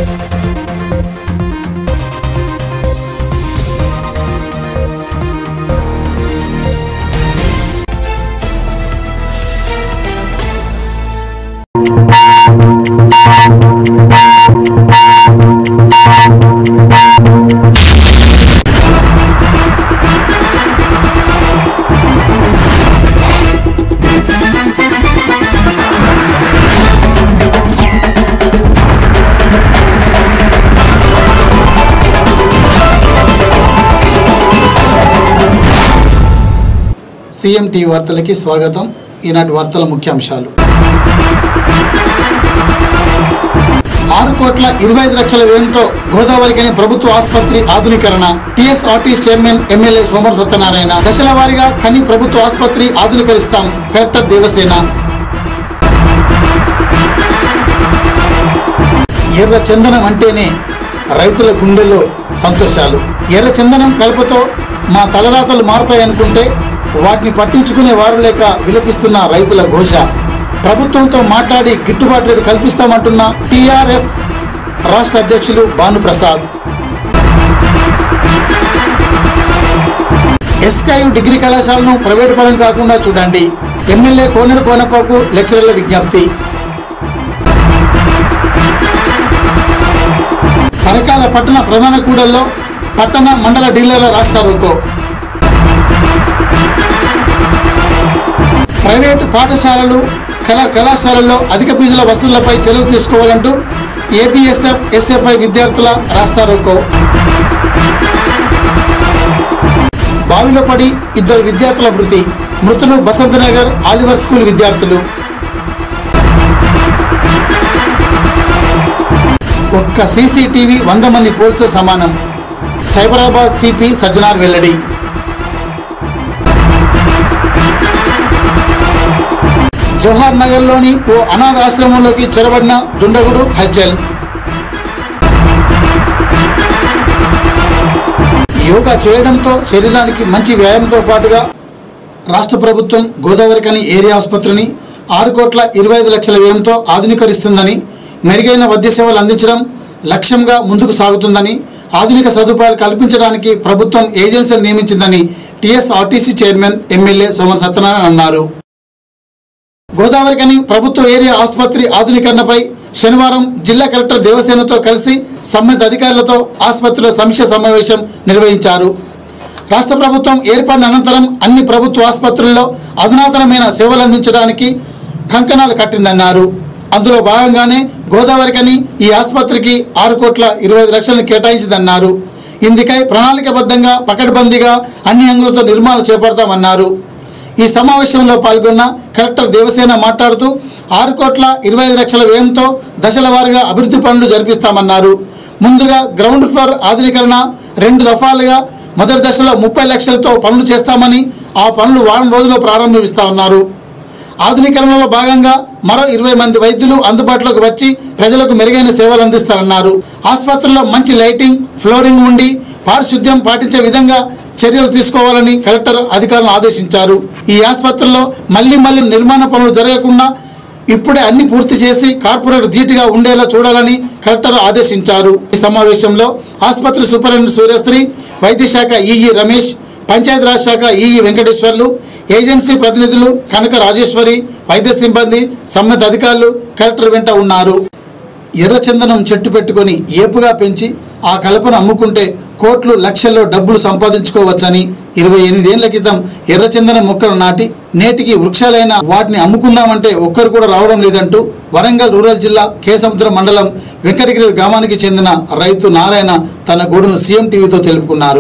CM TV వార్తలకి స్వాగతం ఈనాటి వార్తల ముఖ్యాంశాలు ఆరు కోట్ల ఇరవై ఐదు లక్షల వ్యయంతో గోదావరికని ప్రభుత్వ ఆసుపత్రి ఆధునీకరణ టీఎస్ఆర్టీస్ చైర్మన్ ఎమ్మెల్యే సోమర్ సత్యనారాయణ దశల వారీగా కని ప్రభుత్వ ఆసుపత్రి ఆధునీకరిస్తాం కలెక్టర్ దేవసేన ఎర్ర చందనం అంటేనే రైతుల గుండెల్లో సంతోషాలు ఎర్ర చందనం కలపతో మా తలరాతలు మారతాయనుకుంటే వాటిని పట్టించుకునే వారు లేక విలపిస్తున్న రైతుల ఘోష ప్రభుత్వంతో మాట్లాడి గిట్టుబాటు రేటు కల్పిస్తామంటున్న టీఆర్ఎఫ్ రాష్ట్ర అధ్యక్షులు భానుప్రసాద్ ఎస్కాయు డిగ్రీ కళాశాలను ప్రైవేటు పరం కాకుండా చూడండి ఎమ్మెల్యే కోనరు కోనప్పకు లెక్చరర్ల విజ్ఞప్తి పరకాల పట్టణ ప్రధాన కూడల్లో పట్టణ మండల డీలర్ల రాస్తారోకో ప్రైవేటు పాఠశాలలు కళా కళాశాలల్లో అధిక ఫీజుల వసూళ్లపై చర్యలు తీసుకోవాలంటూ ఏపీఎస్ఎఫ్ ఎస్ఎఫ్ఐ విద్యార్థుల రాస్తారోకో బావిలో పడి ఇద్దరు విద్యార్థుల మృతి మృతులు బసంత్ నగర్ ఆలివర్ స్కూల్ విద్యార్థులు ఒక్క సీసీటీవీ వంద మంది పోలీసులు సమానం సైబరాబాద్ సిపి సజ్జనార్ వెల్లడి జవహర్ నగర్లోని ఓ అనాథ ఆశ్రమంలోకి చొరబడిన దుండగుడు హల్చల్ యోగా చేయడంతో శరీరానికి మంచి వ్యాయామంతో పాటుగా రాష్ట్ర ప్రభుత్వం గోదావరికని ఏరియా ఆసుపత్రిని ఆరు కోట్ల ఇరవై ఐదు లక్షల వ్యయంతో ఆధునీకరిస్తుందని మెరుగైన వైద్య సేవలు అందించడం లక్ష్యంగా ముందుకు సాగుతుందని ఆధునిక సదుపాయాలు కల్పించడానికి ప్రభుత్వం ఏజెన్సీలు నియమించిందని టీఎస్ఆర్టీసీ చైర్మన్ ఎమ్మెల్యే సోమన్ సత్యనారాయణ అన్నారు గోదావరికని ప్రభుత్వ ఏరియా ఆసుపత్రి ఆధునీకరణపై శనివారం జిల్లా కలెక్టర్ దేవసేనతో కలిసి సంబంధిత అధికారులతో ఆసుపత్రిలో సమీక్ష సమావేశం నిర్వహించారు రాష్ట్ర ప్రభుత్వం ఏర్పడిన అనంతరం అన్ని ప్రభుత్వ ఆసుపత్రుల్లో అధునాతనమైన సేవలు అందించడానికి కంకణాలు కట్టిందన్నారు అందులో భాగంగానే గోదావరికని ఈ ఆసుపత్రికి ఆరు కోట్ల ఇరవై ఐదు లక్షలను కేటాయించిందన్నారు ఇందుకై ప్రణాళికబద్ధంగా పకడ్బందీగా అన్ని అంగులతో నిర్మాణాలు చేపడతామన్నారు ఈ సమావేశంలో పాల్గొన్న కలెక్టర్ దేవసేన మాట్లాడుతూ ఆరు కోట్ల ఇరవై ఐదు లక్షల వ్యయంతో దశల వారీగా అభివృద్ధి పనులు జరిపిస్తామన్నారు ముందుగా గ్రౌండ్ ఫ్లోర్ ఆధునీకరణ రెండు దఫాలుగా మొదటి దశలో ముప్పై లక్షలతో పనులు చేస్తామని ఆ పనులు వారం రోజుల్లో ప్రారంభిస్తామన్నారు ఆధునీకరణలో భాగంగా మరో ఇరవై మంది వైద్యులు అందుబాటులోకి వచ్చి ప్రజలకు మెరుగైన సేవలు అందిస్తారన్నారు ఆసుపత్రిలో మంచి లైటింగ్ ఫ్లోరింగ్ ఉండి పారిశుద్ధ్యం పాటించే విధంగా చర్యలు తీసుకోవాలని కలెక్టర్ అధికారులను ఆదేశించారు ఈ ఆసుపత్రిలో మళ్లీ మళ్లీ నిర్మాణ పనులు జరగకుండా ఇప్పుడే అన్ని పూర్తి చేసి కార్పొరేట్ ధీటుగా ఉండేలా చూడాలని కలెక్టర్ ఆదేశించారు ఈ సమావేశంలో ఆసుపత్రి సూపరింటెండెంట్ సూర్యశ్రీ వైద్య శాఖ ఈఈ రమేష్ పంచాయతీరాజ్ శాఖ ఈఈ వెంకటేశ్వర్లు ఏజెన్సీ ప్రతినిధులు కనక రాజేశ్వరి వైద్య సిబ్బంది సంబంధిత అధికారులు కలెక్టర్ వెంట ఉన్నారు ఎర్రచందనం చెట్టు పెట్టుకొని ఏపుగా పెంచి ఆ కలపను అమ్ముకుంటే కోట్లు లక్షల్లో డబ్బులు సంపాదించుకోవచ్చని ఇరవై ఎనిమిదేళ్ల క్రితం ఎర్రచందనం మొక్కలు నాటి నేటికి వృక్షాలైన వాటిని అమ్ముకుందామంటే ఒక్కరు కూడా రావడం లేదంటూ వరంగల్ రూరల్ జిల్లా కేసముద్రం మండలం వెంకటగిరి గ్రామానికి చెందిన రైతు నారాయణ తన గోడును సీఎం టీవీతో తెలుపుకున్నారు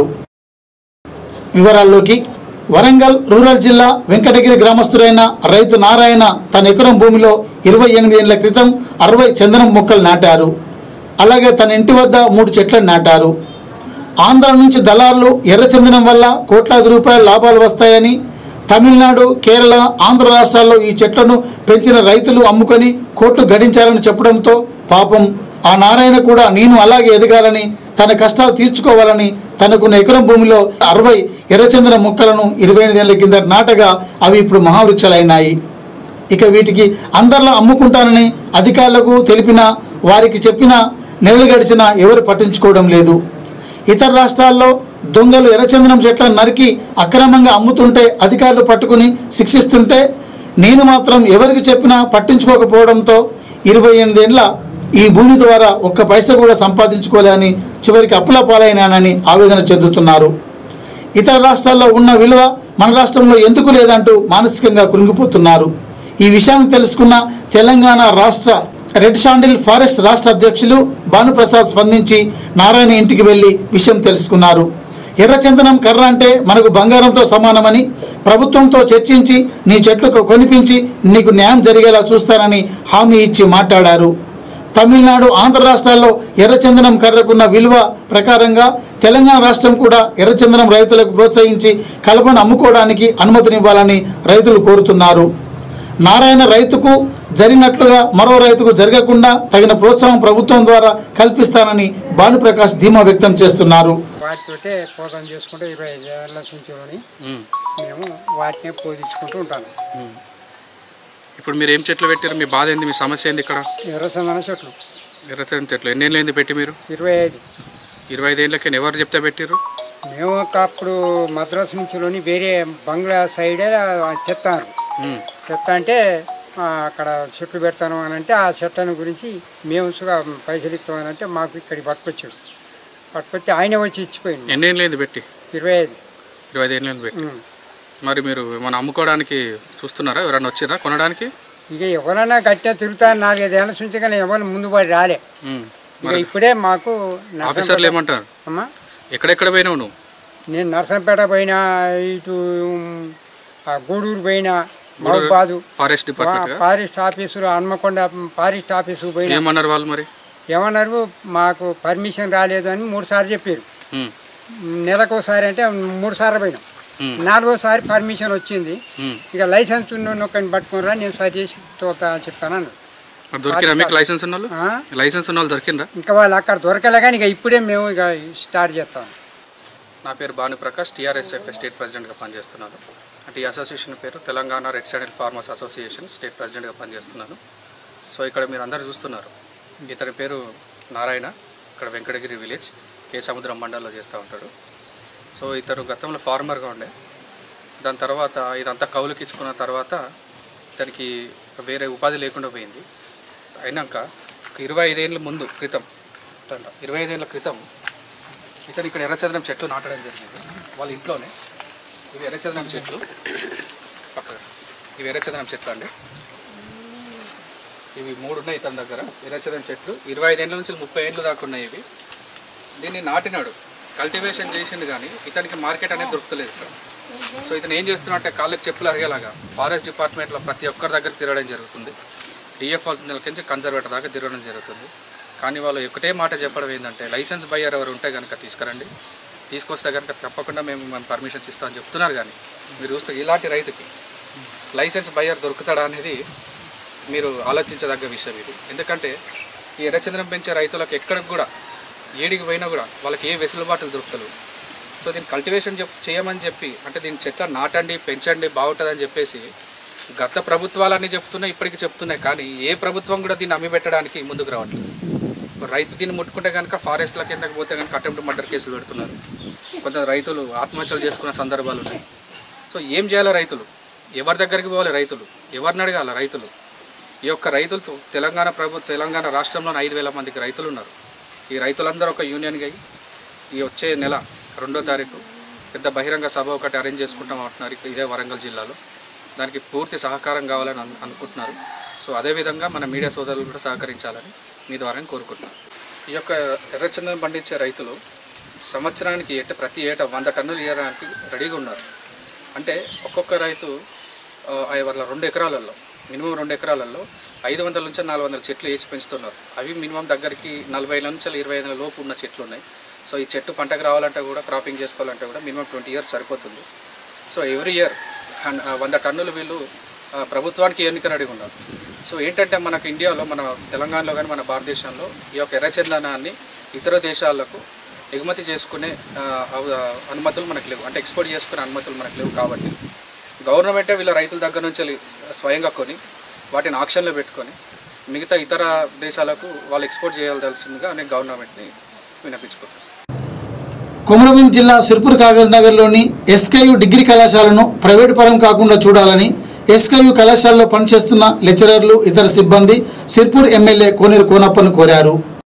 వివరాల్లోకి వరంగల్ రూరల్ జిల్లా వెంకటగిరి గ్రామస్తుడైన రైతు నారాయణ తన ఎకరం భూమిలో ఇరవై ఎనిమిది ఏళ్ల క్రితం అరవై చందనం మొక్కలు నాటారు అలాగే తన ఇంటి వద్ద మూడు చెట్లను నాటారు ఆంధ్ర నుంచి దళారులు ఎర్రచందనం వల్ల కోట్లాది రూపాయల లాభాలు వస్తాయని తమిళనాడు కేరళ ఆంధ్ర రాష్ట్రాల్లో ఈ చెట్లను పెంచిన రైతులు అమ్ముకొని కోట్లు గడించారని చెప్పడంతో పాపం ఆ నారాయణ కూడా నేను అలాగే ఎదగాలని తన కష్టాలు తీర్చుకోవాలని తనకున్న ఎకరం భూమిలో అరవై ఎర్రచందన మొక్కలను ఇరవై ఎనిమిదేళ్ల కింద నాటగా అవి ఇప్పుడు మహావృక్షాలైనాయి ఇక వీటికి అందరిలో అమ్ముకుంటానని అధికారులకు తెలిపిన వారికి చెప్పిన నెలలు గడిచినా ఎవరు పట్టించుకోవడం లేదు ఇతర రాష్ట్రాల్లో దొంగలు ఎర్రచందనం చెట్లను నరికి అక్రమంగా అమ్ముతుంటే అధికారులు పట్టుకుని శిక్షిస్తుంటే నేను మాత్రం ఎవరికి చెప్పినా పట్టించుకోకపోవడంతో ఇరవై ఎనిమిదేండ్ల ఈ భూమి ద్వారా ఒక్క పైసా కూడా సంపాదించుకోలేని చివరికి అప్పుల పాలైనానని ఆవేదన చెందుతున్నారు ఇతర రాష్ట్రాల్లో ఉన్న విలువ మన రాష్ట్రంలో ఎందుకు లేదంటూ మానసికంగా కృంగిపోతున్నారు ఈ విషయాన్ని తెలుసుకున్న తెలంగాణ రాష్ట్ర రెడ్ షాండిల్ ఫారెస్ట్ రాష్ట్ర అధ్యక్షులు భానుప్రసాద్ స్పందించి నారాయణ ఇంటికి వెళ్లి విషయం తెలుసుకున్నారు ఎర్రచందనం కర్ర అంటే మనకు బంగారంతో సమానమని ప్రభుత్వంతో చర్చించి నీ చెట్లకు కొనిపించి నీకు న్యాయం జరిగేలా చూస్తానని హామీ ఇచ్చి మాట్లాడారు తమిళనాడు ఆంధ్ర రాష్ట్రాల్లో ఎర్రచందనం కర్రకున్న విలువ ప్రకారంగా తెలంగాణ రాష్ట్రం కూడా ఎర్రచందనం రైతులకు ప్రోత్సహించి కలపను అమ్ముకోవడానికి అనుమతినివ్వాలని రైతులు కోరుతున్నారు నారాయణ రైతుకు జరిగినట్లుగా మరో రైతుకు జరగకుండా తగిన ప్రోత్సాహం ప్రభుత్వం ద్వారా కల్పిస్తానని భానుప్రకాష్ ధీమా వ్యక్తం చేస్తున్నారు వాటితోటే పోతం చేసుకుంటూ ఇరవై ఐదు ఏళ్ళ నుంచిలోని ఉమ్, మేము వాటిని పోదించుకుంటూ ఉంటాను ఉమ్. ఇప్పుడు మీరు ఏం చెట్లు పెట్టారు మీ బాధ ఏంది మీ సమస్య ఏంది ఇక్కడ ఎర్రచందన చెట్లు ఎర్రచందనం చెట్లు ఎన్నేళ్ళు ఏంది పెట్టి మీరు ఇరవై ఐదు ఇరవై ఐదేళ్ళకి ఎవరు చెప్తే పెట్టిర్రు మేము ఒక అప్పుడు మద్రాసు నుంచిలోని వేరే బంగ్లా సైడే చెత్తారు ఉమ్, చెత్త అంటే ఆ, అక్కడ చెట్లు పెడతాను అని అంటే ఆ చెట్లను గురించి మేము సుగా పైసలు ఇస్తామని అంటే మాకు ఇక్కడికి పట్టుకొచ్చాడు పట్టుకొచ్చి ఆయన వచ్చి ఇచ్చిపోయింది ఎన్నేళ్ళు ఏంది పెట్టి ఇరవై ఐదు ఇరవై ఐదేళ్ళు పెట్టి ఉం. మరి మీరు ఏమైనా అమ్ముకోవడానికి చూస్తున్నారా ఎవరైనా వచ్చిరా కొనడానికి ఇక ఎవరైనా గట్టిగా తిరుగుతారు నాలుగైదేళ్ళ నుంచి కానీ ఎవరు ముందు పడి రాలే ఉమ్. ఇక ఇప్పుడే మాకు ఆఫీసర్లు నర్సంపేట ఏమంటారు అమ్మా ఎక్కడెక్కడ పోయినావు నువ్వు నేను నర్సంపేట పోయినా ఇటు ఉమ్, ఆ గూడూరు పోయినా మహబాదు ఫారెస్ట్ డిపార్ట్మెంట్ ఫారెస్ట్ ఆఫీసులో హన్మకొండ ఫారెస్ట్ ఆఫీసు పోయినా ఏమన్నారు వాళ్ళు మరి ఏమన్నారు మాకు పర్మిషన్ రాలేదు అని మూడు సార్లు చెప్పారు ఉమ్, నెలకోసారి అంటే మూడు సార్లు పోయినాం ఉమ్, నాలుగోసారి పర్మిషన్ వచ్చింది ఉమ్. ఇక లైసెన్స్ ఉన్న ఒకరిని పట్టుకుని రా నేను సరి చేసి తోతా అని చెప్పాను అన్నాడు. మరి దొరికిరా మీకు లైసెన్స్ ఉన్న వాళ్ళు ఆ? లైసెన్స్ ఉన్న వాళ్ళు దొరికిండ్రా ఇంకా వాళ్ళు అక్కడ దొరకలే కానీ ఇక ఇప్పుడే మేము ఇక స్టార్ట్ చేస్తాం నా పేరు భానుప్రకాష్ టీఆర్ఎస్ఎఫ్ స్టేట్ ప్రెసిడెంట్గా పనిచేస్తున్నాను అంటే ఈ అసోసియేషన్ పేరు Telangana red side farmers association state ప్రెసిడెంట్గా పనిచేస్తున్నాను సో ఇక్కడ మీరు అందరూ చూస్తున్నారు ఇతని పేరు నారాయణ ఇక్కడ వెంకటగిరి విలేజ్ కే సముద్రం మండలంలో చేస్తూ ఉంటాడు సో ఇతను గతంలో ఫార్మర్గా ఉండే దాని తర్వాత ఇదంతా కౌలుకి ఇచ్చుకున్న తర్వాత ఇతనికి వేరే ఉపాధి లేకుండా పోయింది అయినాక ఒక ఇరవై ఐదేళ్ళ ముందు క్రితం ఇరవై ఐదేళ్ళ క్రితం ఇతను ఇక్కడ ఎర్రచందనం చెట్లు నాటడం జరిగింది వాళ్ళ ఇంట్లోనే ఇవి ఎర్రచందనం చెట్లు పక్కన ఇవి ఎర్రచందనం చెట్లు అండి ఇవి మూడు ఉన్నాయి ఇతని దగ్గర ఎర్రచందనం చెట్లు ఇరవై ఐదేళ్ళ నుంచి ముప్పై ఏళ్ళు దాకా ఉన్నాయి ఇవి దీన్ని నాటినాడు కల్టివేషన్ చేసిండు కానీ ఇతనికి మార్కెట్ అనేది దొరుకుతలేదు ఇక్కడ సో ఇతను ఏం చేస్తున్నట్టే కాళ్ళకి చెప్పులు అరిగేలాగా ఫారెస్ట్ డిపార్ట్మెంట్లో ప్రతి ఒక్కరి దగ్గర తిరగడం జరుగుతుంది డిఎఫ్ నుంచి కన్జర్వేటర్ దాకా తిరగడం జరుగుతుంది కానీ వాళ్ళు ఒకటే మాట చెప్పడం ఏంటంటే లైసెన్స్ బయ్యర్ ఎవరు ఉంటే కనుక తీసుకురండి తీసుకొస్తే కనుక తప్పకుండా మేము మేము పర్మిషన్స్ ఇస్తామని చెప్తున్నారు కానీ మీరు చూస్తే ఇలాంటి రైతుకి లైసెన్స్ బయ్యర్ దొరుకుతాడా అనేది మీరు ఆలోచించదగ్గ విషయం ఇది ఎందుకంటే ఈ ఎర్రచంద్రం పెంచే రైతులకు ఎక్కడికి కూడా ఏడికి పోయినా కూడా వాళ్ళకి ఏ వెసులుబాటులు దొరుకుతలేవు సో దీన్ని కల్టివేషన్ చెప్ చేయమని చెప్పి అంటే దీన్ని చెట్ల నాటండి పెంచండి బాగుంటుందని చెప్పేసి గత ప్రభుత్వాలన్నీ చెప్తున్నాయి ఇప్పటికీ చెప్తున్నాయి కానీ ఏ ప్రభుత్వం కూడా దీన్ని అమ్మి పెట్టడానికి ముందుకు రావట్లేదు రైతు దీన్ని ముట్టుకుంటే కనుక ఫారెస్ట్ల కిందకి పోతే కనుక అటెంప్ట్ మర్డర్ కేసులు పెడుతున్నారు కొంత రైతులు ఆత్మహత్యలు చేసుకున్న సందర్భాలు ఉన్నాయి సో ఏం చేయాలి రైతులు ఎవరి దగ్గరికి పోవాలి రైతులు ఎవరిని అడగాల రైతులు ఈ యొక్క రైతులతో తెలంగాణ ప్రభు తెలంగాణ రాష్ట్రంలోని ఐదు వేల మందికి రైతులు ఉన్నారు ఈ రైతులందరూ ఒక యూనియన్గా అయ్యి ఈ వచ్చే నెల రెండో తారీఖు పెద్ద బహిరంగ సభ ఒకటి అరేంజ్ చేసుకుంటాం అంటున్నారు ఇక్కడ ఇదే వరంగల్ జిల్లాలో దానికి పూర్తి సహకారం కావాలని అను- అనుకుంటున్నారు సో అదేవిధంగా మన మీడియా సోదరులు కూడా సహకరించాలని మీ ద్వారా కోరుకుంటున్నాను ఈ యొక్క ఎర్రచందనం పండించే రైతులు సంవత్సరానికి ఏట ప్రతి ఏటా వంద టన్నులు ఇవ్వడానికి రెడీగా ఉన్నారు అంటే ఒక్కొక్క రైతు ఆ, ఆ వాళ్ళ రెండు ఎకరాలలో మినిమం రెండు ఎకరాలలో ఐదు వందల నుంచి నాలుగు వందల చెట్లు వేసి పెంచుతున్నారు అవి మినిమం దగ్గరికి నలభై నుంచి ఇరవై ఐదు లోపు ఉన్న చెట్లు ఉన్నాయి సో ఈ చెట్టు పంటకు రావాలంటే కూడా క్రాపింగ్ చేసుకోవాలంటే కూడా మినిమం ట్వంటీ ఇయర్స్ సరిపోతుంది సో ఎవ్రీ ఇయర్ వంద టన్నులు వీళ్ళు ఆ, ప్రభుత్వానికి ఎన్నిక అడిగి ఉన్నారు సో ఏంటంటే మనకు ఇండియాలో మన తెలంగాణలో కానీ మన భారతదేశంలో ఈ యొక్క ఎర్రచందనాన్ని ఇతర దేశాలకు ఎగుమతి చేసుకునే ఆ, అవ- అనుమతులు మనకు లేవు అంటే ఎక్స్పోర్ట్ చేసుకునే అనుమతులు మనకు లేవు కాబట్టి గవర్నమెంటే వీళ్ళ రైతుల దగ్గర నుంచి వెళ్ళి స్వయంగా కొని వాటిని ఆక్షన్లో పెట్టుకొని మిగతా ఇతర దేశాలకు వాళ్ళు ఎక్స్పోర్ట్ చేయాల్సిందిగా నేను గవర్నమెంట్ని వినిపించుకుంటాను కొమరభీం జిల్లా సిర్పూర్ కాగజ్ నగర్లోని ఎస్కేయు డిగ్రీ కళాశాలను ప్రైవేటు పరం కాకుండా చూడాలని ఎస్కేయు కళాశాలలో పనిచేస్తున్న లెక్చరర్లు ఇతర సిబ్బంది సిర్పూర్ ఎమ్మెల్యే కోనేరు కోనప్పను కోరారు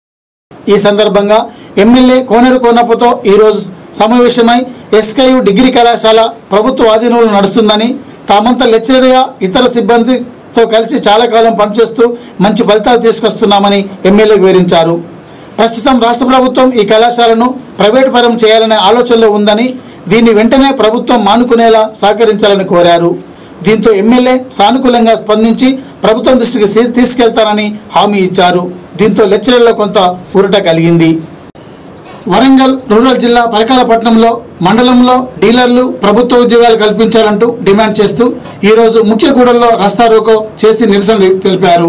ఈ సందర్భంగా ఎమ్మెల్యే కోనేరు కోనప్పతో ఈరోజు సమావేశమై ఎస్కేయు డిగ్రీ కళాశాల ప్రభుత్వ ఆధీనంలో నడుస్తుందని తామంతా లెక్చరర్గా ఇతర సిబ్బందితో కలిసి చాలా కాలం పనిచేస్తూ మంచి ఫలితాలు తీసుకొస్తున్నామని ఎమ్మెల్యే వివరించారు ప్రస్తుతం రాష్ట్ర ప్రభుత్వం ఈ కళాశాలను ప్రైవేటు పరం చేయాలనే ఆలోచనలో ఉందని దీన్ని వెంటనే ప్రభుత్వం మానుకునేలా సహకరించాలని కోరారు దీంతో ఎమ్మెల్యే సానుకూలంగా స్పందించి ప్రభుత్వం దృష్టికి సీ- తీసుకెళ్తానని హామీ ఇచ్చారు దీంతో లెక్చరర్లో కొంత ఊరట కలిగింది వరంగల్ రూరల్ జిల్లా పరకాలపట్నంలో మండలంలో డీలర్లు ప్రభుత్వ ఉద్యోగాలు కల్పించాలంటూ డిమాండ్ చేస్తూ ఈరోజు ముఖ్యగూడెంలో రస్తారోకో చేసి నిరసన తెలిపారు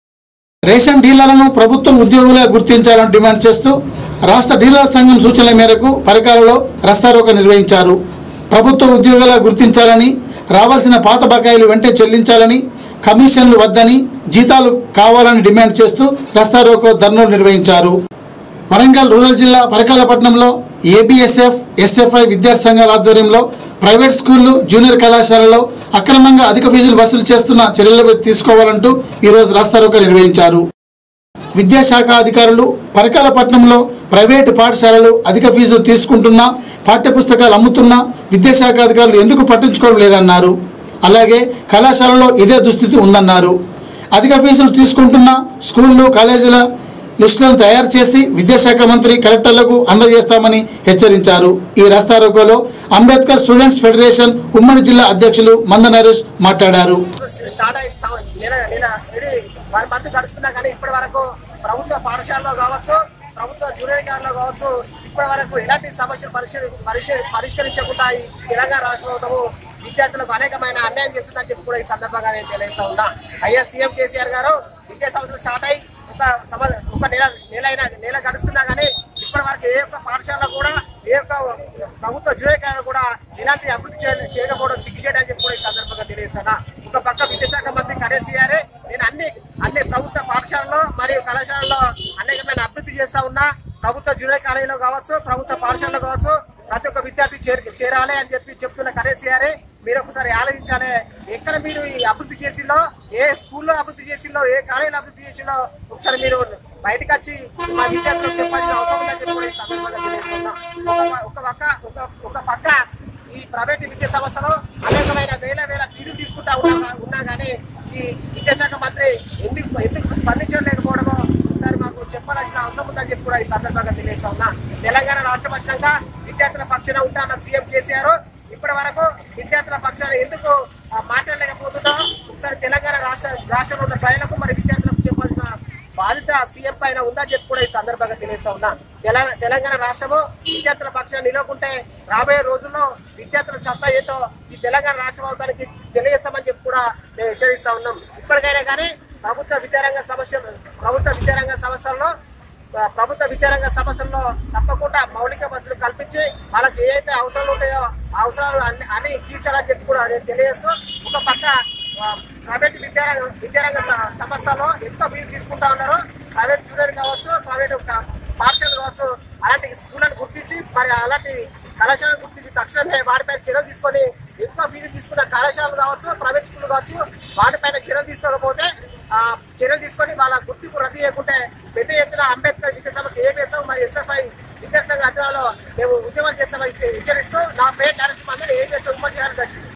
రేషన్ డీలర్లను ప్రభుత్వం ఉద్యోగులుగా గుర్తించాలని డిమాండ్ చేస్తూ రాష్ట్ర డీలర్ సంఘం సూచనల మేరకు పరకాలలో రస్తారోక నిర్వహించారు ప్రభుత్వ ఉద్యోగులుగా గుర్తించాలని రావాల్సిన పాత బకాయిలు వెంటనే చెల్లించాలని కమిషన్లు వద్దని జీతాలు కావాలని డిమాండ్ చేస్తూ రస్తారోకో ధర్నాలు నిర్వహించారు వరంగల్ రూరల్ జిల్లా పరకాలపట్నంలో ఏబిఎస్ఎఫ్ ఎస్ఎఫ్ఐ విద్యార్థి సంఘాల ఆధ్వర్యంలో ప్రైవేట్ స్కూళ్లు జూనియర్ కళాశాలలో అక్రమంగా అధిక ఫీజులు వసూలు చేస్తున్న చర్యలు తీసుకోవాలంటూ ఈరోజు రాస్తారోక నిర్వహించారు విద్యాశాఖ అధికారులు పరకాలపట్నంలో ప్రైవేటు పాఠశాలలు అధిక ఫీజులు తీసుకుంటున్నా పాఠ్యపుస్తకాలు అమ్ముతున్నా విద్యాశాఖ అధికారులు ఎందుకు పట్టించుకోవడం లేదన్నారు అలాగే కళాశాలలో ఇదే దుస్థితి ఉందన్నారు అధిక ఫీజులు తీసుకుంటున్న స్కూళ్ళు కాలేజీల లిస్టులను తయారు చేసి విద్యాశాఖ మంత్రి కలెక్టర్లకు అందజేస్తామని హెచ్చరించారు ఈ రాస్తారోకోలో అంబేద్కర్ స్టూడెంట్స్ ఫెడరేషన్ ఉమ్మడి జిల్లా అధ్యక్షులు మంద నరేష్ మాట్లాడారు స్టార్ట్ అయిన సం- నెల నెల ఇది వన్ మంత్ గడుస్తున్నా కానీ ఇప్పటి వరకు ప్రభుత్వ పాఠశాలలో కావచ్చు ప్రభుత్వ జూనియర్ కాలంలో కావచ్చు ఇప్పటి వరకు ఎలాంటి సమస్యలు పరిశీలి పరిశీ- పరిష్కరించకుండా ఈ తెలంగాణ రాష్ట్ర ప్రభుత్వము విద్యార్థులకు అనేకమైన అన్యాయం చేస్తుందని చెప్పి కూడా ఈ సందర్భంగా నేను తెలియజేస్తా ఉన్నా అయ్యా సీఎం కేసీఆర్ గారు విద్యా సంవత్సరం స్టార్ట్ అయ్యి ఒక సమ ఒక నెల నెల అయినా నెల గడుస్తున్నా కానీ ఇప్పటి వరకు ఏ ఒక్క పాఠశాలలో కూడా ఏ ఒక్క ప్రభుత్వ జూనియర్ కాలంలో కూడా ఎలాంటి అభివృద్ధి చేయ- చేయకపోవడం సిగ్గు చేయడం చెప్పి కూడా ఈ సందర్భంగా తెలియజేస్తున్నా ఒక పక్క విద్యాశాఖ మంత్రి కడేసియారే నేను అన్ని అన్ని ప్రభుత్వ పాఠశాలలో మరియు కళాశాలలో అనేకమైన అభివృద్ధి చేస్తా ఉన్నా ప్రభుత్వ జూనియర్ కాలేజీలో కావచ్చు ప్రభుత్వ పాఠశాలలో కావచ్చు ప్రతి ఒక్క విద్యార్థి చేర- చేరాలి అని చెప్పి చెప్తున్న కడేసియారే మీరు ఒకసారి ఆలోచించాలి ఎక్కడ మీరు ఈ అభివృద్ధి చేసిందో ఏ స్కూల్లో అభివృద్ధి చేసిందో ఏ కాలేజీలో అభివృద్ధి చేసిందో ఒకసారి మీరు బయటకు వచ్చి మా విద్యార్థులకు చెప్పాల్సిన అవసరం ఉందని చెప్పి కూడా ఈ సందర్భంగా తెలియజేస్తున్నా. ఒక ఒక పక్క ఒక ఒక పక్క ఈ ప్రైవేట్ విద్యా సంస్థలు అనేకమైన వేల వేల ఫీజులు తీసుకుంటా ఉన్నా ఉన్నా కానీ ఈ విద్యాశాఖ మంత్రి ఎందుకు ఎందుకు స్పందించడం లేకపోవడమో ఒకసారి మాకు చెప్పాల్సిన అవసరం ఉందని చెప్పి కూడా ఈ సందర్భంగా తెలియజేస్తా ఉన్నా తెలంగాణ రాష్ట్రం వచ్చినాక విద్యార్థుల పక్షాన ఉంటాన్న సీఎం కేసీఆర్ ఇప్పటి వరకు విద్యార్థుల పక్షాన ఎందుకు ఆ, మాట్లాడలేకపోతుందో ఒకసారి తెలంగాణ రాష్ట్ర రాష్ట్రంలో ఉన్న ప్రజలకు మరి విద్యార్థులకు చెప్పాల్సిన బాధ్యత సీఎం పైన ఉందని చెప్పి కూడా ఈ సందర్భంగా తెలియజేస్తా ఉన్నా తెలంగాణ తెలంగాణ రాష్ట్రము విద్యార్థుల పక్షాన్ని నిలవకుంటే రాబోయే రోజుల్లో విద్యార్థుల సత్తా ఏంటో ఈ తెలంగాణ రాష్ట్ర ప్రభుత్వానికి తెలియజేస్తామని చెప్పి కూడా మేము హెచ్చరిస్తా ఉన్నాం ఇప్పటికైనా కానీ ప్రభుత్వ విద్యారంగ సమస్య ప్రభుత్వ విద్యారంగ సమస్యల్లో ఆ, ప్రభుత్వ విద్యారంగ సంస్థల్లో తప్పకుండా మౌలిక వసతులు కల్పించి వాళ్ళకి ఏదైతే అవసరాలు ఉంటాయో ఆ అవసరాలు అన్ని అన్ని తీర్చాలని చెప్పి కూడా అదే తెలియజేస్తూ ఒక పక్క ఆ, ప్రైవేట్ విద్యారంగ విద్యారంగ స- సంస్థలో ఎంత ఫీజు తీసుకుంటా ఉన్నారో ప్రైవేట్ జూనియర్ కావచ్చు ప్రైవేట్ క- పాఠశాలలు కావచ్చు అలాంటి స్కూళ్ళను గుర్తించి మరి అలాంటి కళాశాలను గుర్తించి తక్షణమే వాటిపైన చర్యలు తీసుకొని ఎక్కువ ఫీజు తీసుకున్న కళాశాలలు కావచ్చు ప్రైవేట్ స్కూల్ కావచ్చు వాటిపైన చర్యలు తీసుకోకపోతే ఆ, చర్యలు తీసుకొని వాళ్ళ గుర్తింపు రద్దు చేయకుంటే పెద్ద ఎత్తున అంబేద్కర్ విద్యాసభకు ఏపీఎస్ మరి ఎస్ఎఫ్ఐ విద్యాసంఘ అధ్యయనంలో మేము ఉద్యమాలు చేస్తామని హెచ్చ- హెచ్చరిస్తూ నా పేరు నరేష్ మందిని ఏపీఎస్ ఉమ్మడి జిల్లా అధ్యక్షుడు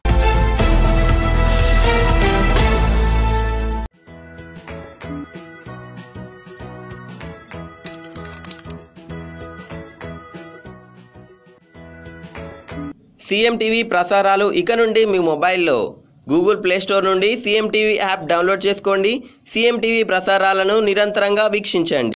సీఎం టీవీ ప్రసారాలు ఇక నుండి మీ మొబైల్లో గూగుల్ ప్లే స్టోర్ నుండి సీఎం టీవీ యాప్ డౌన్లోడ్ చేసుకోండి సీఎం టీవీ ప్రసారాలను నిరంతరంగా వీక్షించండి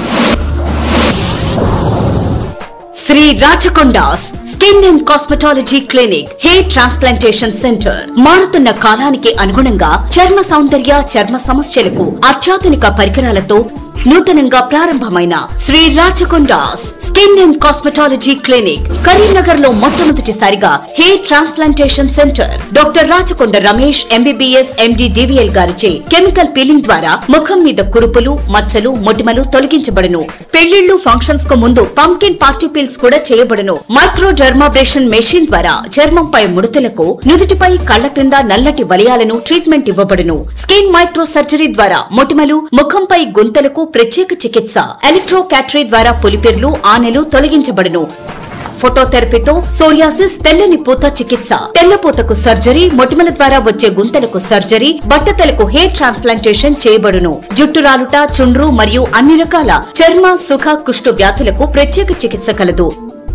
Shri Rachakonda's skin and cosmetology clinic hair transplantation centre మారుతున్న కాలానికి అనుగుణంగా చర్మ సౌందర్య చర్మ సమస్యలకు అత్యాధునిక పరికరాలతో నూతనంగా ప్రారంభమైన Shri Rachakonda's skin and cosmetology clinic Karimnagar లో మొట్టమొదటిసారిగా hair transplantation centre doctor Rachakonda Ramesh MBBS MD DVL గారిచే కెమికల్ పీలింగ్ ద్వారా ముఖం మీద కురుపులు మచ్చలు మొటిమలు తొలగించబడును పెళ్లిళ్లు ఫంక్షన్స్ కు ముందు పంకిన్ పార్టీ పీల్స్ కూడా చేయబడును మైక్రో డర్మాబ్రేషన్ మెషిన్ ద్వారా చర్మంపై ముడతలకు నుదుటిపై కళ్ల క్రింద నల్లటి వలయాలను ట్రీట్మెంట్ ఇవ్వబడును స్కిన్ మైక్రో సర్జరీ ద్వారా మొటిమలు ముఖంపై గుంతలకు ప్రత్యేక చికిత్స ఎలక్ట్రో క్యాటరీ ద్వారా పులిపిర్లు ఆనెలు తొలగించబడును ఫోటోథెరపీతో సోరియాసిస్ తెల్లని పూత చికిత్స తెల్లపూతకు సర్జరీ మొటిమల ద్వారా వచ్చే గుంతలకు సర్జరీ బట్టతలకు హెయిర్ ట్రాన్స్ప్లాంటేషన్ చేయబడును జుట్టు రాలుట చుండ్రు మరియు అన్ని రకాల చర్మ సుఖ కుష్టు వ్యాధులకు ప్రత్యేక చికిత్స కలదు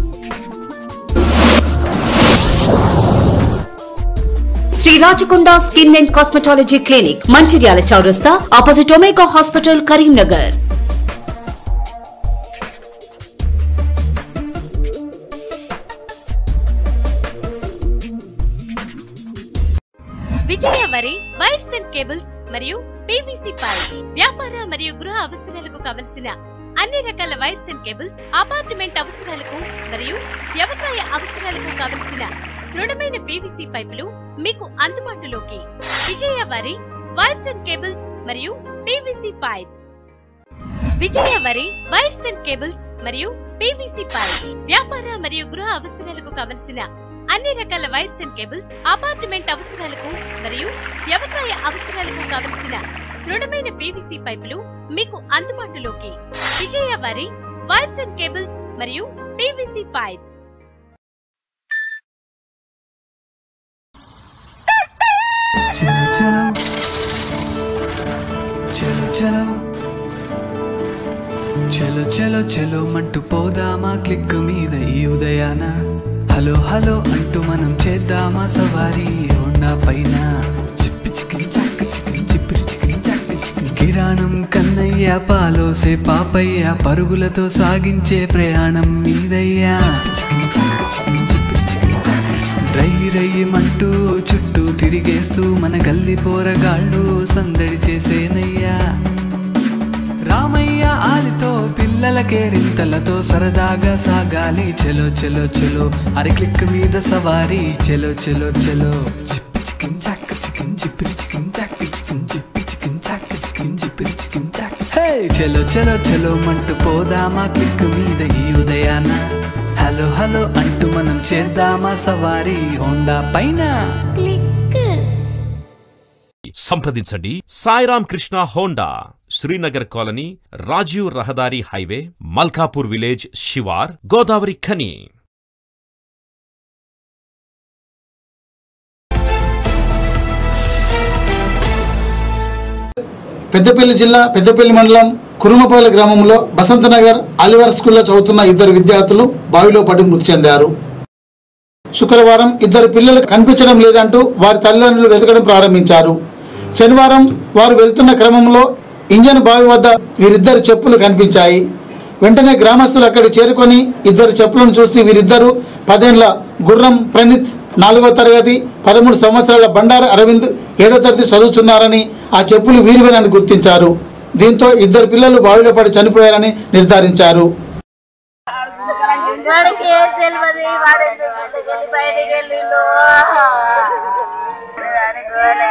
Shri Rachakonda skin and cosmetology clinic Mancherial చౌరస్తా opposite Omega hospital Karimnagar Vijaya వరి వైర్స్ అండ్ కేబుల్స్ మరియు పీవీసీ పైప్ వ్యాపార మరియు గృహ అవసరాలకు కావలసిన అన్ని రకాల వైర్స్ అండ్ కేబుల్స్ అపార్ట్మెంట్ అవసరాలకు మరియు వ్యవసాయ అవసరాలకు కావలసిన దృఢమైన పీవీసీ పైపులు మీకు అందుబాటులోకి విజయ వరి వైర్స్ అండ్ కేబుల్స్ మరియు పీవీసీ పైప్ విజయ వరి వైర్స్ అండ్ కేబుల్స్ మరియు పీవీసీ పైప్ వ్యాపార మరియు గృహ అవసరాలకు కావలసిన అన్ని రకాల వైర్స్ అండ్ కేబుల్స్ అపార్ట్మెంట్ అవసరాలకు మరియు వ్యవసాయ అవసరాలకు కావలసిన దృఢమైన పీవీసీ పైపులు మీకు అందుబాటులోకి విజయ వరి వైర్స్ అండ్ కేబుల్స్ మరియు పీవీసీ పైప్ చలో చలో చలో చలో చలో చలో చలో మంటూ పోదామా క్లిక్ మీద ఈ ఉదయాన హలో హలో అంటూ మనం చేద్దామా సవారీ హోండా పైన చిప్పి చికిన్ చాక్ చికిన్ చిప్పిరి చికిన్ చాక్ చికిన్ కిరాణం కన్నయ్య పాలోసే పాపయ్య పరుగులతో సాగించే ప్రయాణం మీదయ్యా చికిన్ చాక్ చికిన్ చిప్పిరి చికిన్ చాక్ చికిన్ రై రయ్యమంటూ చుట్టూ తిరిగేస్తూ మన గల్లి పోరగాళ్ళు సందడి చేసేనయ్యా రామయ్య ఆలితో పిల్లలకే రింతలతో సరదాగా సాగాలి చెలో చెలో చెలో అరి క్లిక్ మీద సవారీ చెలో చెలో చెలో చిప్పి చికిన్ చాక్ చికిన్ చిప్పిరి చికిన్ చాక్ చికిన్ చిప్పి చికిన్ చాక్ చికిన్ చిప్పిరి చికిన్ చాక్ హే చెలో చెలో చెలో మంటూ పోదామా క్లిక్ మీద ఈ ఉదయాన హలో హలో అంటూ మనం చేద్దామా సవారీ హోండా పైన సంప్రదించండి సాయిరామ్ కృష్ణ హోండా శ్రీనగర్ కాలనీ రాజీవ్ రహదారి హైవే మల్కాపూర్ విలేజ్ శివార్ గోదావరి ఖని పెద్దపల్లి జిల్లా పెద్దపల్లి మండలం కురుమపల్లి గ్రామంలో బసంతనగర్ అలివర్ స్కూల్లో చదువుతున్న ఇద్దరు విద్యార్థులు బావిలో పడి మృతి చెందారు శుక్రవారం ఇద్దరు పిల్లలు కనిపించడం లేదంటూ వారి తల్లిదండ్రులు వెతకడం ప్రారంభించారు శనివారం వారు వెళ్తున్న క్రమంలో ఇంజన్ బావి వద్ద వీరిద్దరు చెప్పులు కనిపించాయి వెంటనే గ్రామస్తులు అక్కడికి చేరుకొని ఇద్దరు చెప్పులను చూసి వీరిద్దరు పదేండ్ల గుర్రం ప్రణీత్ నాలుగో తరగతి పదమూడు సంవత్సరాల బండారు అరవింద్ ఏడో తరగతి చదువుతున్నారని ఆ చెప్పులు వీరివేనని గుర్తించారు దీంతో ఇద్దరు పిల్లలు బావిలో పడి చనిపోయారని నిర్ధారించారు వాడికి ఏం తెలియదు వాడు ఎందుకు బయటకెళ్ళి బయటకు వెళ్ళిండు అనుకోలే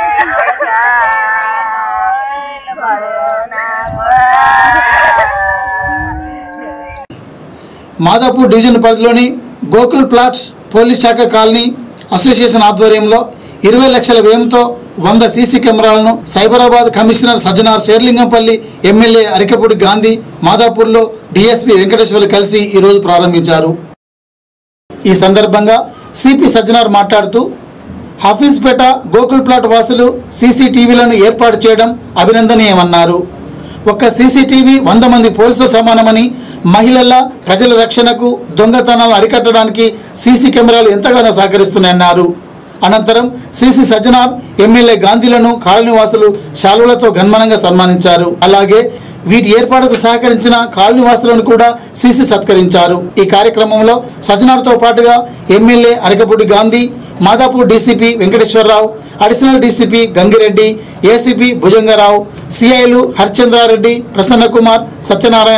మాదాపూర్ డివిజన్ పరిధిలోని గోకుల్ ప్లాట్స్ పోలీస్ శాఖ కాలనీ అసోసియేషన్ ఆధ్వర్యంలో ఇరవై లక్షల వ్యయంతో వంద సీసీ కెమెరాలను సైబరాబాద్ కమిషనర్ సజ్జనార్ శేర్లింగంపల్లి ఎమ్మెల్యే అరికపూడి గాంధీ మాదాపూర్లో డీఎస్పీ వెంకటేశ్వర్లు కలిసి ఈరోజు ప్రారంభించారు ఈ సందర్భంగా సిపి సజ్జనార్ మాట్లాడుతూ హఫీజ్పేట గోకుల్ ప్లాట్ వాసులు సీసీటీవీలను ఏర్పాటు చేయడం అభినందనీయమన్నారు ఒక్క సీసీటీవీ వంద మంది పోలీసులు సమానమని మహిళల ప్రజల రక్షణకు దొంగతనాలను అరికట్టడానికి సీసీ కెమెరాలు ఎంతగానో సహకరిస్తున్నాయన్నారు అనంతరం సిసి సజ్జనార్ ఎమ్మెల్యే గాంధీలను కాలనీవాసులు శాలువలతో గన్మనంగా సన్మానించారు అలాగే వీటి ఏర్పాటుకు సహకరించిన కాలనీవాసులను కూడా సిసి సత్కరించారు ఈ కార్యక్రమంలో సజ్జనార్తో పాటుగా MLA Arekapudi Gandhi Madhapur DCP Venkateswararao additional DCP Gangireddy ACP Bhujangarao సిఐలు హరిచంద్రారెడ్డి ప్రసన్నకుమార్ సత్యనారాయణ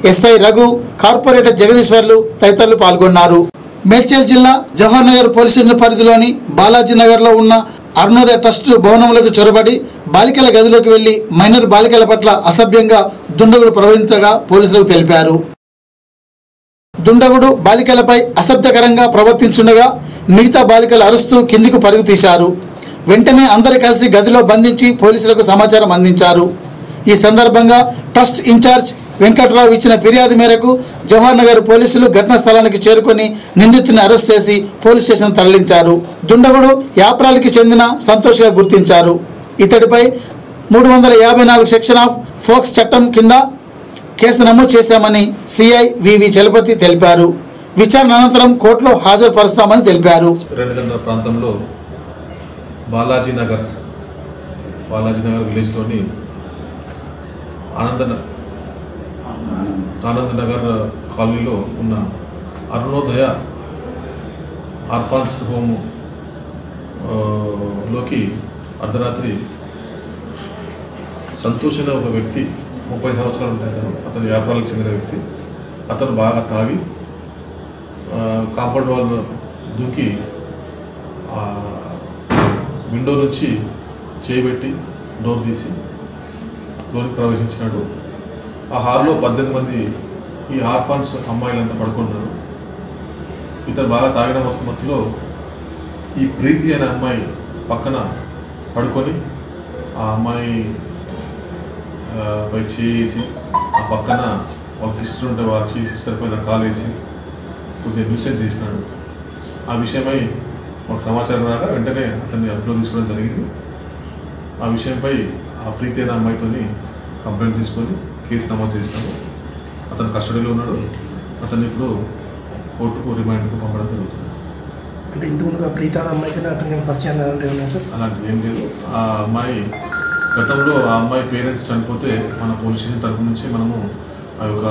ఎస్ఐ రఘు కార్పొరేటర్ జగదీశ్వర్లు తదితరులు పాల్గొన్నారు మేడ్చల్ జిల్లా జవహర్ నగర్ పోలీస్ స్టేషన్ పరిధిలోని బాలాజీ నగర్లో ఉన్న అరుణోదయ ట్రస్ట్ భవనములకు చొరబడి బాలికల గదిలోకి వెళ్లి మైనర్ బాలికల పట్ల అసభ్యంగా దుండగుడు ప్రవహించగా పోలీసులకు తెలిపారు దుండగుడు బాలికలపై అసభ్యకరంగా ప్రవర్తించుండగా మిగతా బాలికలు అరుస్తూ కిందికి పరుగు తీశారు వెంటనే అందరు కలిసి గదిలో బంధించి పోలీసులకు సమాచారం అందించారు ఈ సందర్భంగా ట్రస్ట్ ఇన్ఛార్జ్ వెంకట్రావు ఇచ్చిన ఫిర్యాదు మేరకు జవహర్ నగర్ పోలీసులు ఘటనా స్థలానికి చేరుకొని నిందితుని అరెస్ట్ చేసి పోలీస్ స్టేషన్ తరలించారు దుండగుడు యాప్రాలకి చెందిన సంతోష్గా గుర్తించారు ఇతడిపై మూడు వందల యాభై నాలుగు సెక్షన్ ఆఫ్ ఫోక్స్ చట్టం కింద కేసు నమోదు చేశామని సిఐ వివి చలపతి తెలిపారు విచారణ అనంతరం కోర్టులో హాజరుపరుస్తామని తెలిపారు రెండుగంటల ప్రాంతంలో బాలాజీ నగర్ బాలాజీ నగర్ విలేజ్లోని ఆనంద ఆనంద్ నగర్ కాలనీలో ఉన్న అరుణోదయ ఆర్ఫాన్స్ హోమ్ ఆ, లోకి అర్ధరాత్రి సంతోష్ అనే ఒక వ్యక్తి ముప్పై సంవత్సరాలు ఉంటాయి అతను అతను వ్యాపారాలకు చెందిన వ్యక్తి అతను బాగా తాగి ఆ, కాంపౌండ్ వాల్ దూకి ఆ, విండో నుంచి చేయబెట్టి డోర్ తీసి లోనికి ప్రవేశించినాడు ఆ హాల్లో పద్దెనిమిది మంది ఈ హార్ఫాన్స్ అమ్మాయిలంతా పడుకున్నారు ఇతను బాగా తాగిన మత్తు- మత్తులో ఈ ప్రీతి అనే అమ్మాయి పక్కన పడుకొని ఆ అమ్మాయి ఆ, పై చేసి ఆ పక్కన వాళ్ళ సిస్టర్ ఉంటే వాళ్ళ సిస్టర్ పైన కాల్ వేసి కొద్దిగా న్యూసెన్స్ చేసినాడు ఆ విషయమై మాకు సమాచారం రాగా వెంటనే అతన్ని అదుపులో తీసుకోవడం జరిగింది ఆ విషయంపై ఆ ప్రీతి అయిన అమ్మాయితోని కంప్లైంట్ తీసుకొని కేసు నమోదు చేసినాము అతను కస్టడీలో ఉన్నాడు అతన్ని ఇప్పుడు కోర్టుకు రిమాండ్కు పంపడం జరుగుతుంది అంటే ఇంతకుముందు ప్రీత అనే అమ్మాయితోనే అతనికి పరిచయం అలాంటివి ఉన్నాయి సార్ అలాంటిది ఏం లేదు ఆ అమ్మాయి గతంలో ఆ అమ్మాయి పేరెంట్స్ చనిపోతే మన పోలీస్ స్టేషన్ తరపు నుంచి మనము ఆ యొక్క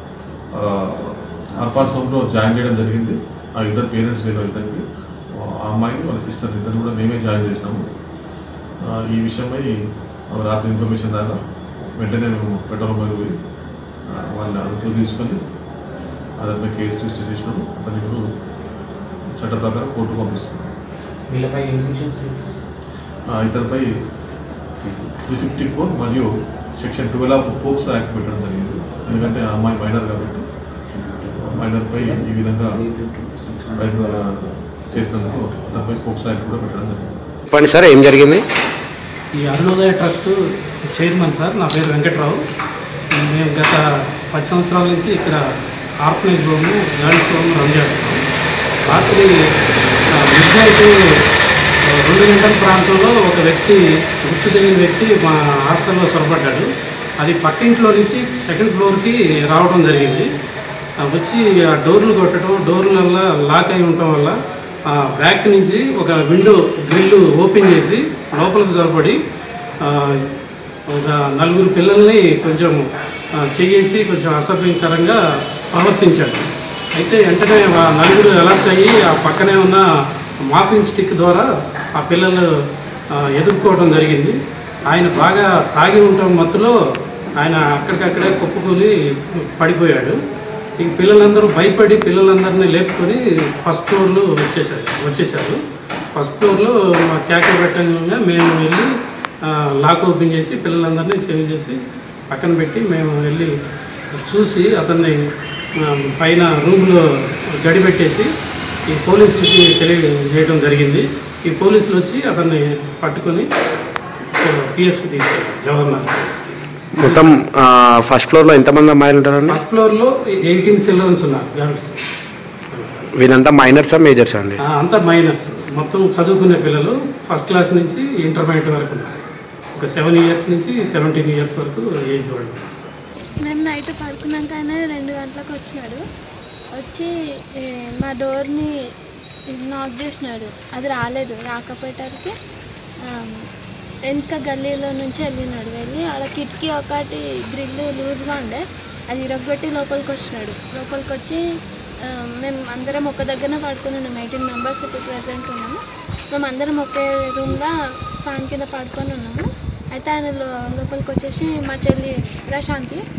అర్ఫాన్స్ హోమ్లో జాయిన్ చేయడం జరిగింది ఆ ఇద్దరు పేరెంట్స్ లేరు ఇద్దరికి ఆ అమ్మాయిని వాళ్ళ సిస్టర్ ఇద్దరు కూడా మేమే జాయిన్ చేసినాము ఆ, ఈ విషయమై రాత్రి ఇన్ఫర్మేషన్ దాకా వెంటనే మేము పెట్రోల్ బంక్ పోయి ఆ, వాళ్ళని అదుపులో తీసుకొని అతనిపై కేసు రిజిస్టర్ చేసినాము అతన్ని ఇప్పుడు చట్ట ప్రకారం కోర్టుకు పంపిస్తున్నాం వీళ్ళపై ఏం సెక్షన్స్ ఆ, ఇతనిపై త్రీ ఫిఫ్టీ ఫోర్ మరియు section twelve of POCSO act పెట్టడం జరిగింది ఎందుకంటే ఆ అమ్మాయి మైనర్ కాబట్టి మైనర్పై ఈ విధంగా ప్రయత్న చేసినందుకు దానిపై పోక్స్ యాక్ట్ కూడా పెట్టడం జరిగింది చెప్పండి సార్ ఏం జరిగింది ఈ అరుణోదయ ట్రస్ట్ చైర్మన్ సార్ నా పేరు వెంకట్రావు మేము గత పది సంవత్సరాల నుంచి ఇక్కడ orphanage home girls home run చేస్తాం రాత్రి మిడ్ నైట్ రెండు గంటల ప్రాంతంలో ఒక వ్యక్తి గుర్తు తెలియని వ్యక్తి మా హాస్టల్లో సొరపడ్డాడు అది పక్కింట్లో నుంచి సెకండ్ ఫ్లోర్కి రావడం జరిగింది ఆ, వచ్చి ఆ డోర్లు కొట్టడం డోర్లల్లా లాక్ అయి ఉండటం వల్ల ఆ బ్యాక్ నుంచి ఒక విండో గ్రిల్ ఓపెన్ చేసి లోపలికి జొరబడి ఆ, ఒక నలుగురు పిల్లల్ని కొంచెం ఆ, చెయ్యేసి కొంచెం అసభ్యకరంగా ప్రవర్తించాడు అయితే వెంటనే ఆ నలుగురు అలర్ట్ అయ్యి ఆ పక్కనే ఉన్న మాఫింగ్ స్టిక్ ద్వారా ఆ పిల్లలు ఆ, ఎదుర్కోవడం జరిగింది ఆయన బాగా తాగి ఉండటం మత్తులో ఆయన అక్కడికక్కడే కుప్పకూలి పడిపోయాడు ఈ పిల్లలందరూ భయపడి పిల్లలందరినీ లేపుకొని ఫస్ట్ ఫ్లోర్లో వచ్చేసారు వచ్చేసారు ఫస్ట్ ఫ్లోర్లో మా కేకలు పెట్టంగా మేము వెళ్ళి ఆ, లాక్ ఓపెన్ చేసి పిల్లలందరినీ సేవ్ చేసి పక్కన పెట్టి మేము వెళ్ళి చూసి అతన్ని ఆ, పైన రూమ్లో గడిపెట్టేసి ఈ పోలీసులకి తెలియజేయడం జరిగింది ఈ పోలీసులు వచ్చి అతన్ని పట్టుకొని పిఎస్కి తీసుకెళ్ళారు జవహర్లాల్ పిఎస్కి మొత్తం ఆ, ఫస్ట్ ఫ్లోర్లో ఎంతమంది అమ్మాయిలు ఉంటారండి ఫస్ట్ ఫ్లోర్లో ఎయిటీన్ చిల్డ్రన్స్ ఉన్నారు గర్ల్స్ వీళ్ళంతా మైనర్సా మేజర్సా అండి ఆ, అంతా మైనర్స్ మొత్తం చదువుకునే పిల్లలు ఫస్ట్ క్లాస్ నుంచి ఇంటర్మీడియట్ వరకు ఉన్నారు ఒక సెవెన్ ఇయర్స్ నుంచి సెవెంటీన్ ఇయర్స్ వరకు ఏజ్ వాళ్ళు ఉన్నారు. మేము నైట్ పడుకున్నాక ఆయన రెండు గంటలకు వచ్చినాడు వచ్చి ఏ, మా డోర్ని నాక్ చేసినాడు అది రాలేదు రాకపోయేటరికి వెనుక గల్లీలో నుంచి వెళ్ళినాడు వెళ్ళి ఆడ కిటికీ ఒకటి గ్రిల్ లూజ్గా ఉండే అది ఇరగొట్టి లోపలికి వచ్చినాడు లోపలికి వచ్చి ఆ, మేము అందరం ఒక దగ్గరనే పడుకుని ఉన్నాం ఎయిటీన్ మెంబర్స్ ఇప్పుడు ప్రజెంట్ ఉన్నాము మేము అందరం ఒకే రూమ్లో ఫ్యాన్ కింద పడుకొని ఉన్నాము అయితే ఆయన లో- లోపలికి వచ్చేసి మా చెల్లి ప్రశాంతి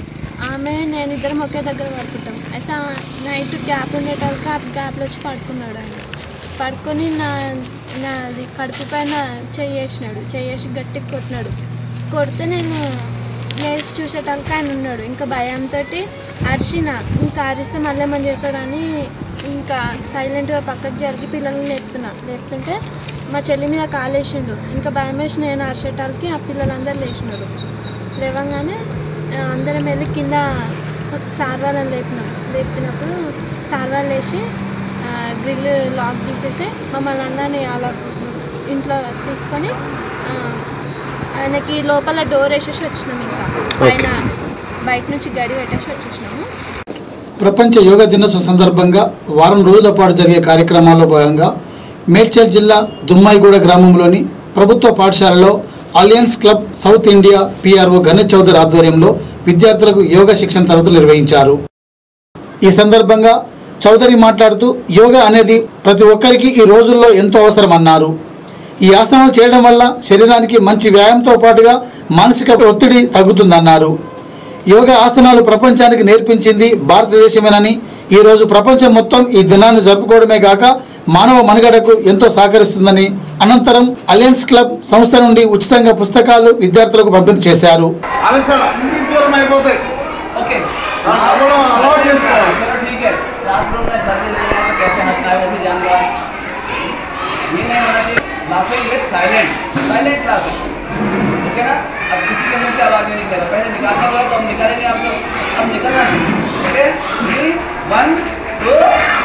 ఆమె నేను ఇద్దరం ఒకే దగ్గర పడుకుంటాం అయితే ఆ నైట్ గ్యాప్ ఉండేటానికి ఆ గ్యాప్లో వచ్చి పడుకున్నాడు ఆయన పడుకొని నా నాది కడుపు పైన చెయ్యేసినాడు చెయ్యేసి గట్టిగా కొట్టినాడు కొడితే నేను లేచి చూసేటానికి ఆయన ఉన్నాడు ఇంకా భయంతో అరిచిన ఇంకా అరిస్తే మళ్ళీ ఏమని చేస్తాడని ఇంకా సైలెంట్గా పక్కకు జరిగి పిల్లల్ని లేపుతున్నా లేపుతుంటే మా చెల్లి మీద కాలేసిండు ఇంకా భయం వేసి నేను అరిచేటాలకి ఆ పిల్లలందరూ లేచినారు లేవగానే ఆ, అందరం వెళ్ళి కింద సార్ వాళ్ళని లేపినాం లేపినప్పుడు సార్ వాళ్ళు వేసి గ్రిల్ లాక్ తీసేసి మమ్మల్ని అందరినీ అలా ఇంట్లో తీసుకొని ఆ, ఆయనకి లోపల డోర్ వేసేసి వచ్చినాం ఇంకా పైన బయట నుంచి గడి పెట్టేసి వచ్చేసినాము ప్రపంచ యోగా దినోత్సవ సందర్భంగా వారం రోజుల పాటు జరిగే కార్యక్రమాల్లో భాగంగా మేడ్చల్ జిల్లా దుమ్మాయిగూడ గ్రామంలోని ప్రభుత్వ పాఠశాలలో alliance club south India PRO Ganesh Chowdary ఆధ్వర్యంలో విద్యార్థులకు యోగా శిక్షణ తరగతులు నిర్వహించారు ఈ సందర్భంగా చౌదరి మాట్లాడుతూ యోగా అనేది ప్రతి ఒక్కరికి ఈ రోజుల్లో ఎంతో అవసరం అన్నారు ఈ ఆసనాలు చేయడం వల్ల శరీరానికి మంచి వ్యాయామంతో పాటుగా మానసిక ఒత్తిడి తగ్గుతుందన్నారు యోగా ఆసనాలు ప్రపంచానికి నేర్పించింది భారతదేశమేనని ఈరోజు ప్రపంచం మొత్తం ఈ దినాన్ని జరుపుకోవడమే కాక మానవ మనుగడకు ఎంతో సహకరిస్తుందని అనంతరం అలయన్స్ క్లబ్ సంస్థ నుండి ఉచితంగా పుస్తకాలు విద్యార్థులకు పంపిణీ చేశారు ఆలస్యాలు అన్ని దూరం అయిపోతాయి ओके నవ్వడం అలవాటు చేసుకోవాలి चलो ठीक है क्लासरूम में सर नहीं है तो कैसे हंसना है वो भी जान रहा है ये नहीं होना चाहिए laughing with silent silent laughing ठीक है ना अब किसी के मुंह से आवाज नहीं निकलेगा पहले निकालना होगा तो हम निकालेंगे आप लोग अब निकलना ठीक है थ्री वन टू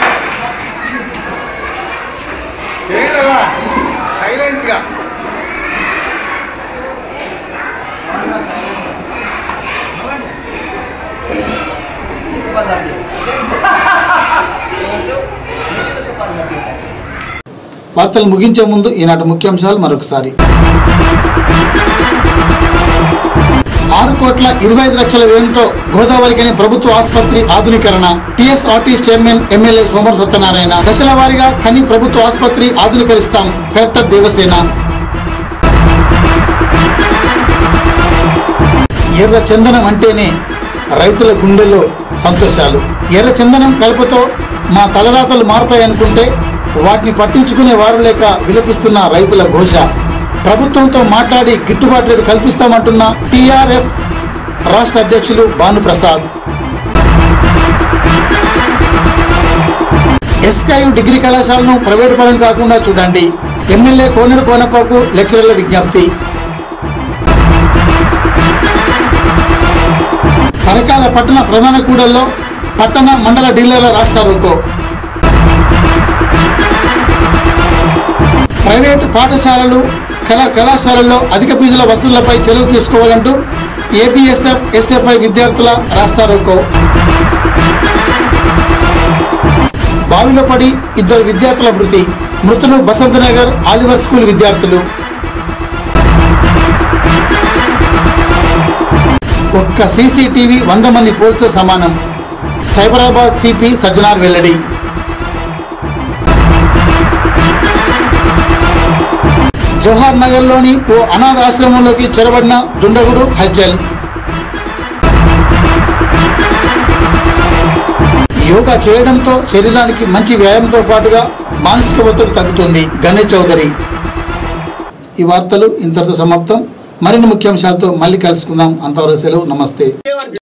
చేయండి అలా సైలెంట్గా వార్తలు ముగించే ముందు ఈనాటి ముఖ్యాంశాలు మరొకసారి ఆరు కోట్ల ఇరవై ఐదు లక్షల వ్యయంతో గోదావరికని ప్రభుత్వ ఆసుపత్రి ఆధునీకరణ టిఎస్ఆర్టీస్ చైర్మన్ ఎమ్మెల్యే సోమర్ సత్యనారాయణ దశల వారీగా ఖని ప్రభుత్వ ఆసుపత్రి ఆధునీకరిస్తాం కలెక్టర్ దేవసేన ఎర్ర చందనం అంటేనే రైతుల గుండెల్లో సంతోషాలు ఎర్ర చందనం కలుపుతో మా తలరాతలు మారతాయనుకుంటే వాటిని పట్టించుకునే వారు లేక విలపిస్తున్న రైతుల ఘోష ప్రభుత్వంతో మాట్లాడి గిట్టుబాటు రేటు కల్పిస్తామంటున్న టీఆర్ఎఫ్ రాష్ట్ర అధ్యక్షులు భానుప్రసాద్ ఎస్కాయు డిగ్రీ కళాశాలను ప్రైవేటు పరం కాకుండా చూడండి ఎమ్మెల్యే కోనరు కోనప్పకు లెక్చరర్ల విజ్ఞప్తి పరకాల పట్టణ ప్రధాన కూడల్లో పట్టణ మండల డీలర్ల రాస్తారోకో ప్రైవేటు పాఠశాలలు కళా కళాశాలల్లో అధిక ఫీజుల వసూళ్లపై చర్యలు తీసుకోవాలంటూ ఏబిఎస్ఎఫ్ ఎస్ఎఫ్ఐ విద్యార్థుల రాస్తారోకో బావిలో పడి ఇద్దరు విద్యార్థుల మృతి మృతులు బసంత్ నగర్ ఆలివర్ స్కూల్ విద్యార్థులు ఒక్క సీసీటీవీ వంద మంది పోలీసులు సమానం సైబరాబాద్ సిపి సజ్జనార్ వెల్లడి జవహర్ నగర్లోని ఓ అనాథ ఆశ్రమంలోకి చొరబడిన దుండగుడు హల్చల్ యోగా చేయడంతో శరీరానికి మంచి వ్యాయామంతో పాటుగా మానసిక ఒత్తిడి తగ్గుతుంది గణేష్ చౌదరి ఈ వార్తలు ఇంతటితో సమాప్తం మరిన్ని ముఖ్యాంశాలతో మళ్ళీ కలుసుకుందాం అంతవరకు సెలవు నమస్తే